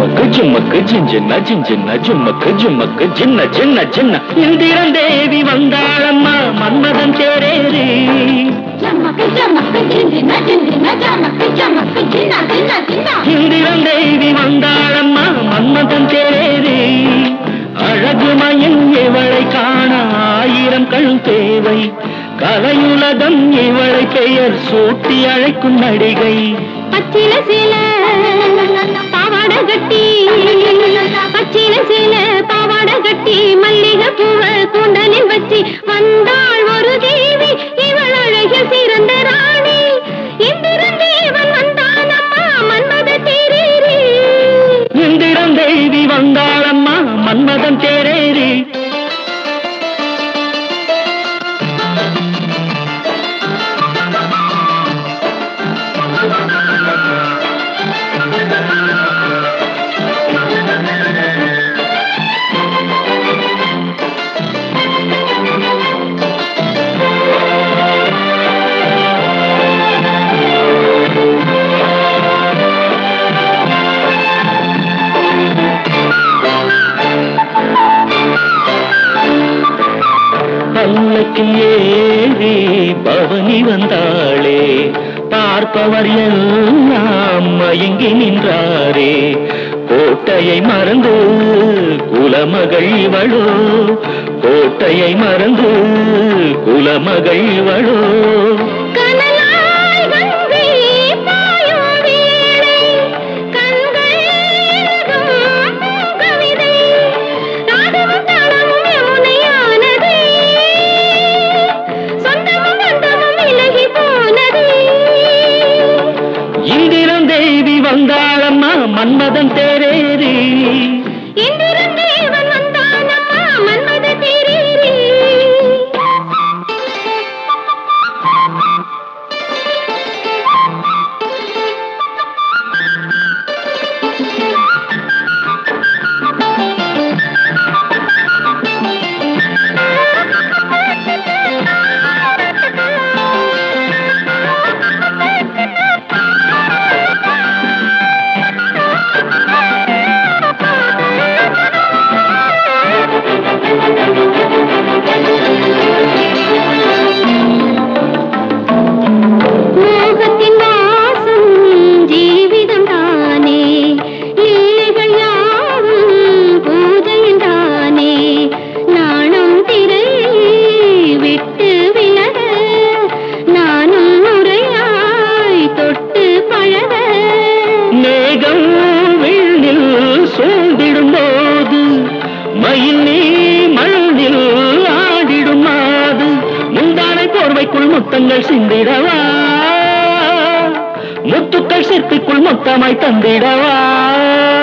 ஜும்மக்கு ஜும்மக்கு ஜிஞ்சின்ன ஜிஞ்சின்ன ஜும்மக்கு ஜும்மக்கு ஜின்ன ஜின்ன ஜின்ன இந்திரன் தேவி வந்தாளம்மா மன்மதன் சேரேரி ஜமக்கு ஜமக்கு ஜிஞ்சின ஜிஞ்சின ஜமக்கு ஜமக்கு ஜின்ன ஜின்ன ஜின்ன இந்திரன் தேவி வந்தாளம்மா மன்மதன் சேரேரி அழகுமயின் இவளை காண ஆயிரம் கண் தேவை கலையுலகம் இவளை பெயர் சூட்டி அழைக்கும் நடிகை பச்சில சீல பாவாடை கட்டி பச்சில சீல பாவாடை கட்டி மல்லிகை பூவ கூந்தலில் வச்சு வந்தாள் ஒரு தேவி இவள் அழகிய சிறந்த ராணி இந்திரன் தேவன் வந்தானம்மா மன்மத தேரேரி இந்திரன் தேவி வந்தாளம்மா மன்மதன் தேரேரி பல்லக்கில் ஏறி பவனி வந்தாளே பார்ப்பவர் எல்லாம் மயங்கி நின்றாரே கோட்டையை மறந்து குலமகள் இவளோ கோட்டையை மறந்து குலமகள் இவளோ கனலாய் கங்கை பாயும் வேளை கண்கள் எழுதும் கவிதை ராகமும் தாளமும் யமுனையானது சொந்தமும் பந்தமும் விலகி போனது இந்திரன் தேவி வந்தாளம்மா மன்மதன் தேரேறி இந்திரன் தேவன் வந்தானம்மா மன்மத தேரேரி மோகத்தின் வாசம் ஜீவிதம் தானே லீலைகள் யாவும் பூஜையும் தானே நாணம் திரை விட்டு விலக நானும் முறையாய் தொட்டு பழக மேகம் விண்ணில் சூழ்ந்திடும் போது மயில் நீ மண்ணில் ஆடிடும் மாது முந்தானை போர்வைக்குள் முத்தங்கள் சிந்திடவா முத்துக்கள் சிற்பிக்குள் மொத்தமாய் தந்திடவா